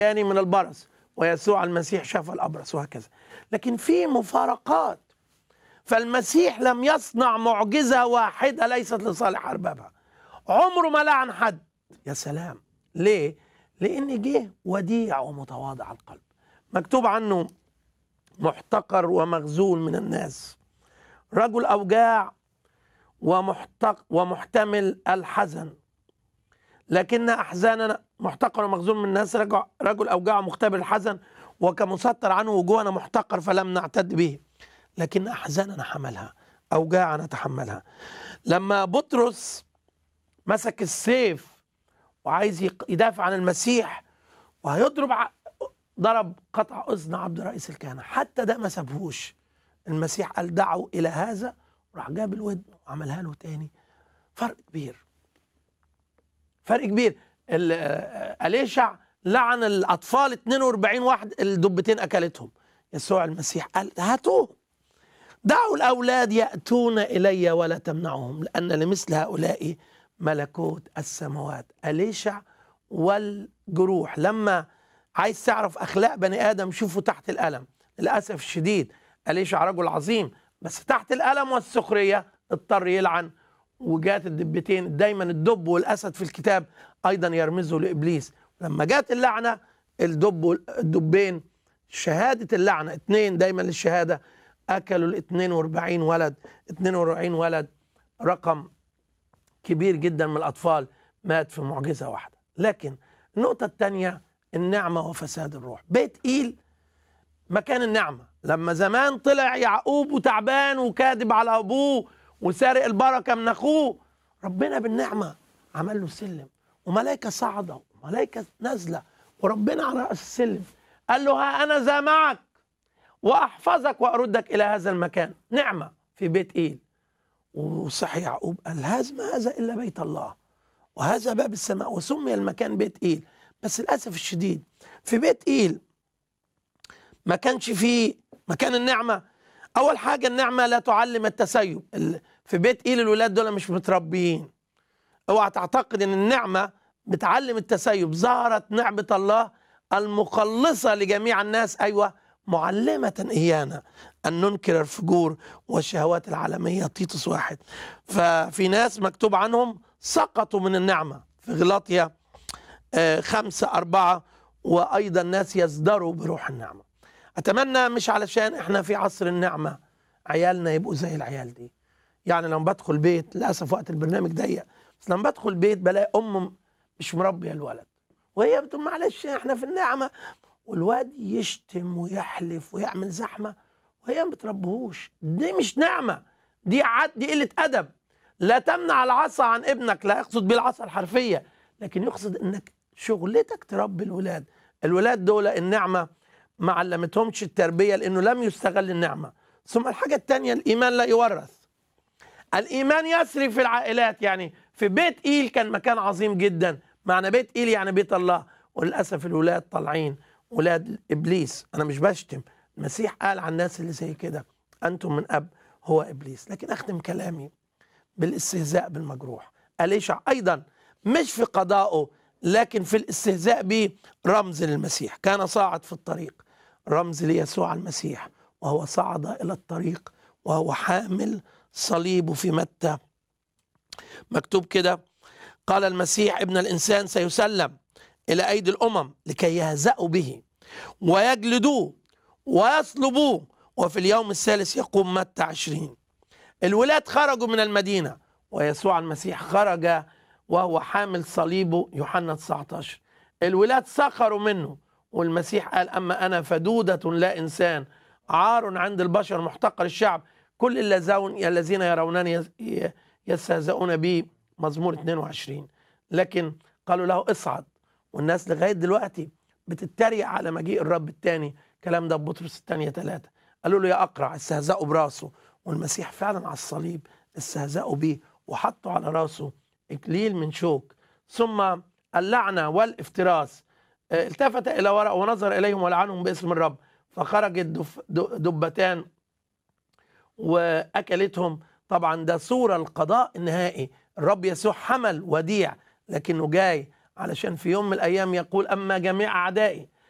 يعني من البرص ويسوع المسيح شفى الأبرص وهكذا لكن في مفارقات فالمسيح لم يصنع معجزة واحدة ليست لصالح أربابها عمره ما لعن حد يا سلام ليه؟ لأن جه وديع ومتواضع القلب مكتوب عنه محتقر ومخزون من الناس رجل أوجاع ومحتق ومحتمل الحزن لكن أحزاننا محتقر ومخزون من الناس رجل, رجل أوجاع ومختبر الحزن وكمسطر عنه وجوهنا محتقر فلم نعتد به لكن أحزاننا حملها أوجاع نتحملها لما بطرس مسك السيف وعايز يدافع عن المسيح وهيضرب ع... ضرب قطع اذن عبد رئيس الكهنه حتى ده ما سابهوش المسيح قال دعوا الى هذا وراح جاب الودن وعملها له تاني فرق كبير فرق كبير اليشع لعن الاطفال 42 واحد الدبتين اكلتهم يسوع المسيح قال هاتوهم دعوا الاولاد ياتون الي ولا تمنعهم لان لمثل هؤلاء ملكوت السماوات أليشع والجروح لما عايز تعرف أخلاق بني آدم شوفوا تحت الألم للأسف الشديد أليشع رجل عظيم بس تحت الألم والسخرية اضطر يلعن وجات الدبتين دايما الدب والأسد في الكتاب أيضا يرمزوا لإبليس لما جات اللعنة الدب والدبين شهادة اللعنة اتنين دايما للشهادة أكلوا ال 42 ولد 42 ولد رقم كبير جدا من الأطفال مات في معجزة واحدة لكن النقطة الثانية النعمة وفساد الروح بيت إيل مكان النعمة لما زمان طلع يعقوب وتعبان وكاذب على أبوه وسارق البركة من أخوه ربنا بالنعمة عمل له سلم وملائكة صعدة وملائكة نازلة وربنا على رأس السلم قال له ها أنا ذا معك وأحفظك وأردك إلى هذا المكان نعمة في بيت إيل وصحي يعقوب قال هذا ما هذا الا بيت الله وهذا باب السماء وسمي المكان بيت ايل بس للاسف الشديد في بيت ايل ما كانش فيه مكان النعمه اول حاجه النعمه لا تعلم التسيب في بيت ايل الولاد دول مش متربيين اوعى تعتقد ان النعمه بتعلم التسيب ظهرت نعمه الله المخلصه لجميع الناس ايوه معلمة إيانا أن ننكر الفجور والشهوات العالمية تيتوس واحد ففي ناس مكتوب عنهم سقطوا من النعمة في غلاطيا خمسة أربعة وأيضا ناس يزدروا بروح النعمة أتمنى مش علشان إحنا في عصر النعمة عيالنا يبقوا زي العيال دي يعني لما بدخل بيت للأسف وقت البرنامج ضيق بس لما بدخل بيت بلاقي أم مش مربية الولد وهي بتقول معلش احنا في النعمة والواد يشتم ويحلف ويعمل زحمه وهي ما بتربهوش دي مش نعمه دي عد دي قله ادب لا تمنع العصا عن ابنك لا يقصد بالعصا الحرفيه لكن يقصد انك شغلتك تربي الولاد الولاد دول النعمه ما علمتهمش التربيه لانه لم يستغل النعمه ثم الحاجه الثانيه الايمان لا يورث الايمان يسري في العائلات يعني في بيت ايل كان مكان عظيم جدا معنى بيت ايل يعني بيت الله وللاسف الولاد طالعين ولاد ابليس انا مش بشتم المسيح قال عن الناس اللي زي كده انتم من اب هو ابليس لكن اختم كلامي بالاستهزاء بالمجروح اليشع ايضا مش في قضائه لكن في الاستهزاء به رمز للمسيح كان صاعد في الطريق رمز ليسوع المسيح وهو صعد الى الطريق وهو حامل صليبه في متى مكتوب كده قال المسيح ابن الانسان سيسلم إلى أيدي الأمم لكي يهزأوا به ويجلدوه ويصلبوه وفي اليوم الثالث يقوم متى عشرين الولاد خرجوا من المدينة ويسوع المسيح خرج وهو حامل صليبه يوحنا 19 الولاد سخروا منه والمسيح قال أما أنا فدودة لا إنسان عار عند البشر محتقر الشعب كل الذين يرونني يستهزئون بي مزمور 22 لكن قالوا له اصعد والناس لغايه دلوقتي بتتريق على مجيء الرب الثاني الكلام ده بطرس الثانيه ثلاثه قالوا له يا اقرع استهزأوا براسه والمسيح فعلا على الصليب استهزأوا بيه وحطوا على راسه اكليل من شوك ثم اللعنه والافتراس التفت الى وراء ونظر اليهم ولعنهم باسم الرب فخرجت دبتان واكلتهم طبعا ده صوره القضاء النهائي الرب يسوع حمل وديع لكنه جاي علشان في يوم من الأيام يقول أما جميع أعدائي